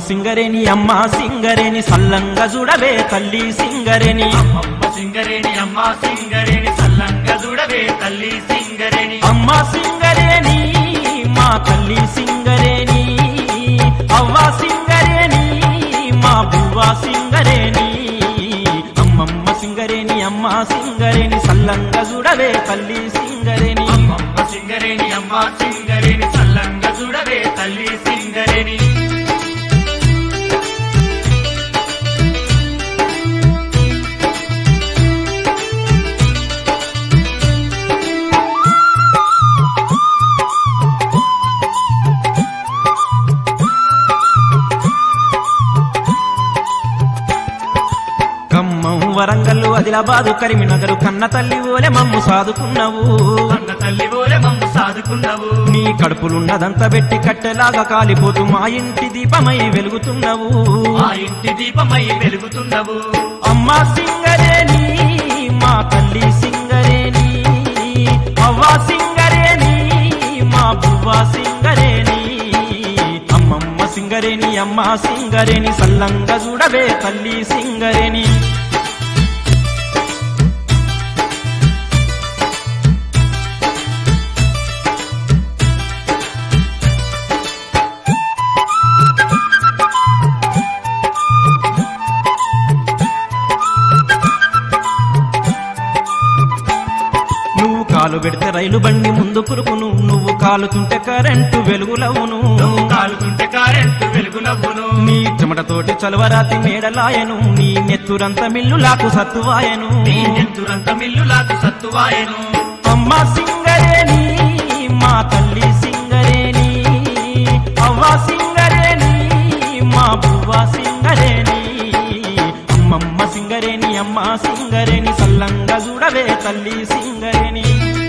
సింగరేని అమ్మ సింగరేని సల్లంగా చూడవే తల్లి సింగరేని అమ్మ సింగరేణి అమ్మ సింగరేణి సల్లంగా చూడవే తల్లి సింగరేణి అమ్మ సింగరేని మా తల్లి సింగరేని అవ్వ సింగరేని మా బువ్వ సింగరేని అమ్మమ్మ సింగరేని అమ్మ సింగరేని సల్లంగా చూడవే తల్లి సింగరేని అమ్మ సింగరేణి అమ్మ సింగరేణి సల్లంగా చూడవే తల్లి సింగరేణి ఖమ్మం వరంగల్లు ఆదిలాబాదు కరీంనగరు కన్న తల్లి ఓలే మమ్ము సాదుకున్నావు అన్న తల్లి ఓలే మమ్ము సాదుకున్నావు నీ కడుపులున్నదంతా పెట్టి కట్టెలాగా కాలిపోతూ మా ఇంటి దీపమై వెలుగుతున్నావు మా ఇంటి దీపమై వెలుగుతున్నావు అమ్మ సింగరేని మా తల్లి సింగరేని అవ్వ సింగరేని మా బువ్వ సింగరేని అమ్మమ్మ సింగరేని అమ్మ సింగరేని సల్లంగా చూడవే తల్లి సింగరేని నువ్వు కాలు పెడితే రైలు బండి ముందు కురుకును నువ్వు కాలుతుంటే కరెంటు వెలుగులవును నువ్వు కాలుతుంటే కారెంటు వెలుగునవ్వును నీ చెమటతోటి చలవరాతి మేడలాయను నీ నెత్తురంత మిల్లులాకు సత్తువాయను నీ నెత్తురంత మిల్లులాకు సత్తువాయను అమ్మ సింగరేని మా తల్లి సింగరేని అవ్వ సింగరేని మా బువ్వ సింగరేని అమ్మమ్మ సింగరేని అమ్మ సింగరేని సల్లంగా చూడవే తల్లి సింగరేని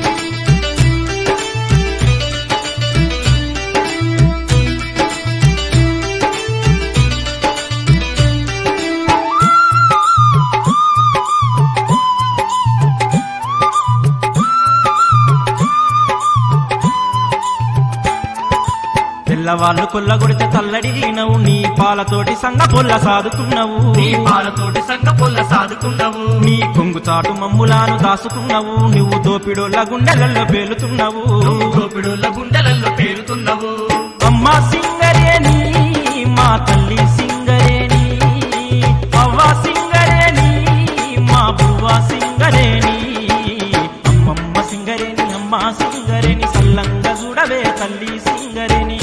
పిల్లవాళ్ళు కొల్లగొడితే తల్లడిగినవు నీ పాలతోటి సంగ పొల్ల సాదుకున్నావు నీ పాలతోటి సంగ పొల్ల సాదుకున్నావు నీ కొంగు చాటు మమ్ములాను దాసుకున్నావు నువ్వు దోపిడోళ్ళ గుండెలలో పేలుతున్నావు నువ్వు గోపిడుల గుండెలలో పేరుతున్నావు అమ్మ సింగరేని మా తల్లి సింగరేని అవ్వ సింగరేని మా బువ్వ సింగరేని అమ్మమ్మ సింగరేని అమ్మ సింగరేని సల్లంగా చూడవే తల్లి సింగరేని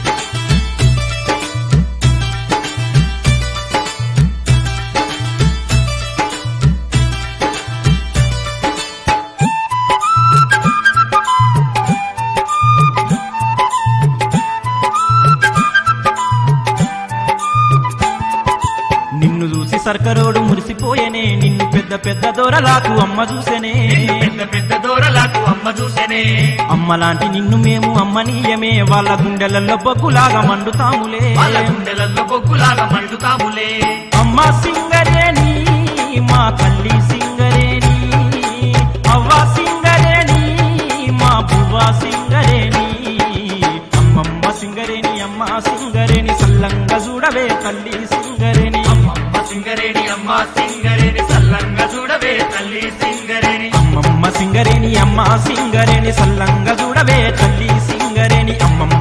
నిన్ను చూసి సర్కరోడు మురిసిపోయేనే నిన్ను పెద్ద పెద్ద దొరలాకు అమ్మ చూసేనే పెద్ద పెద్ద దూరలాకు అమ్మ చూసేనే అమ్మలాంటి నిన్ను మేము అమ్మనీయమే వాళ్ళ గుండెలలో బొగ్గులాగా మండుతాములే వాళ్ళ గుండెలలో బొగ్గులాగా మండుతాములే అమ్మ సింగరేని మా తల్లి సింగరేని అవ్వ సింగరేని మా బువ్వ సింగరేని అమ్మమ్మ సింగరేని అమ్మ సింగరేని సల్లంగా చూడవే తల్లి సింగరేని అమ్మ సింగరేణి అమ్మ సింగరేణి సల్లంగా చూడవే తల్లి సింగరేణి అమ్మమ్మ సింగరేని అమ్మ సింగరేని సల్లంగా చూడవే తల్లి సింగరేని అమ్మమ్మ